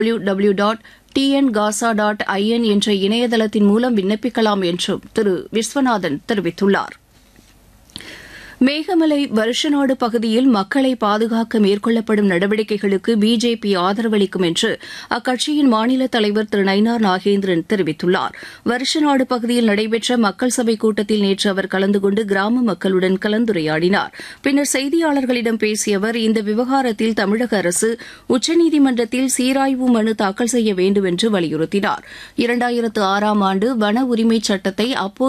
W W dot TN காசா dot IN என்ற இணையதளத்தின் மூலம் விண்ணப்பிக்கலாம் என்றும் திரு விஸ்வநாதன் தெரிவித்துள்ளார் மேகமலை வருஷநாடு பகுதியில் மக்களை பாதுகாக்க மேற்கொள்ளப்படும் நடவடிக்கைகளுக்கு பிஜேபி ஆதரவளிக்கும் என்று அக்கட்சியின் மாநில தலைவர் திரு நயினார் நாகேந்திரன் தெரிவித்துள்ளார் வருஷநாடு பகுதியில் நடைபெற்ற மக்கள் சபை கூட்டத்தில் நேற்று அவர் கலந்து கொண்டு கிராம மக்களுடன் கலந்துரையாடினார் பின்னர் செய்தியாளர்களிடம் பேசிய அவர் இந்த விவகாரத்தில் தமிழக அரசு உச்சநீதிமன்றத்தில் சீராய்வு மனு தாக்கல் செய்ய வேண்டும் என்று வலியுறுத்தினார் இரண்டாயிரத்து ஆறாம் ஆண்டு வன உரிமைச் சட்டத்தை அப்போது